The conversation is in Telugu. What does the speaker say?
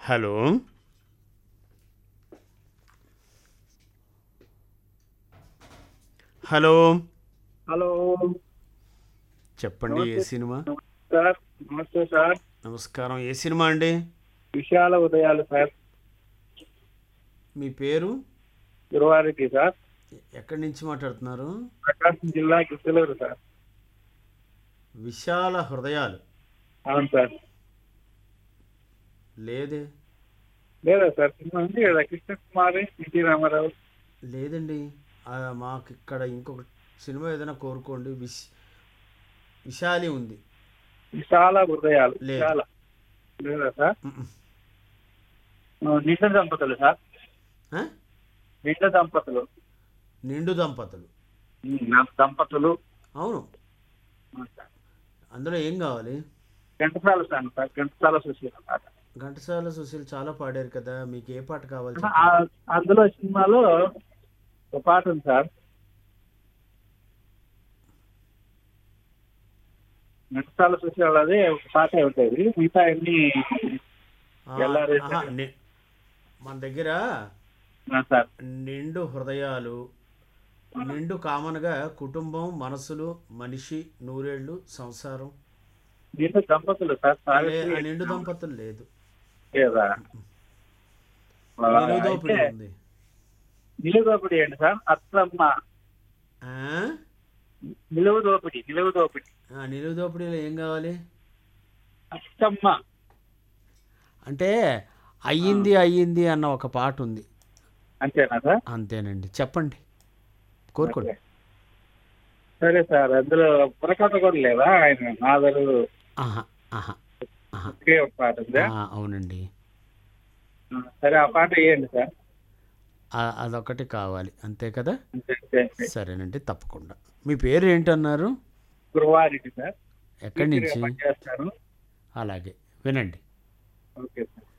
హలో హలో హలో చెప్పండి ఏ సినిమా సార్ నమస్తే సార్ నమస్కారం ఏ సినిమా అండి విశాల ఉదయాలు సార్ మీ పేరు గురువారికి సార్ ఎక్కడి నుంచి మాట్లాడుతున్నారు ప్రకాశం జిల్లా గిద్దలూరు సార్ విశాల హృదయాలు అవును సార్ లేదే లేదా సార్ సినిమా ఉంది కదా కృష్ణ కుమారి ఎన్టీ రామారావు లేదండి ఆ, మాకు ఇక్కడ ఇంకొక సినిమా ఏదైనా కోరుకోండి విశ్ విశాలి ఉంది విశాల హృదయాలు లేదు. విశాల లేదా సార్ మ్మ్. ఆ, నిండు దంపతులు సార్ ఆ? నిండు దంపతులు నిండు దంపతులు ఉమ్, నా దంపతులు అవును అవును సార్. అందులో ఏం కావాలి ఘంటసాల సార్ సార్ ఘంటసాల సుశీల పాట ఘంటసాల సుశీల్ చాలా పాడారు కదా మీకు ఏ పాట కావాలి ఆ, అందులో సినిమాలో ఒక పాట ఉంది సార్ ఘంటసాల సుశీలది ఒక పాటే ఉంటుంది మిగతా అన్ని ఆ, ఎల్లారే ఆహా, ని- మన దగ్గర ఆ, సార్ నిండు హృదయాలు నిండు కామన్గా కుటుంబం మనసులు మనిషి నూరేళ్ళు సంసారం దీంట్లో దంపతులు సార్ లే- ఆ సావిత్రి నిండు దంపతులు లేదు లేదా ఆ, నిలువు దోపిడీ అయితే ఉంది నిలువు దోపిడీ ఏంటి సార్ అత్తమ్మ ఆ? నిలువు దోపిడీ నిలువు దోపిడీ ఆ, నిలువు దోపిడీలో ఏం కావాలి అత్తమ్మ అంటే అయ్యింది అయ్యింది అన్న ఒక పాట ఉంది అంతేనా సార్ అంతేనండి చెప్పండి కోరుకోండి సరే సార్ అందులో బుర్రకథ కూడా లేదా ఆయన నాదరు ఆహా ఆహా ఆహా ఒకే ఒక పాట ఉందా ఆ, అవునండి ఆ, సరే ఆ పాట వేయండి సార్ ఆ- అదొకటి కావాలి అంతే కదా అంతే అంతే అంతే. సరేనండి తప్పకుండా మీ పేరు ఏంటన్నారు గురువారికి సార్ ఎక్కడి నుంచి పనిచేస్తాను అలాగే వినండి ఓకే సార్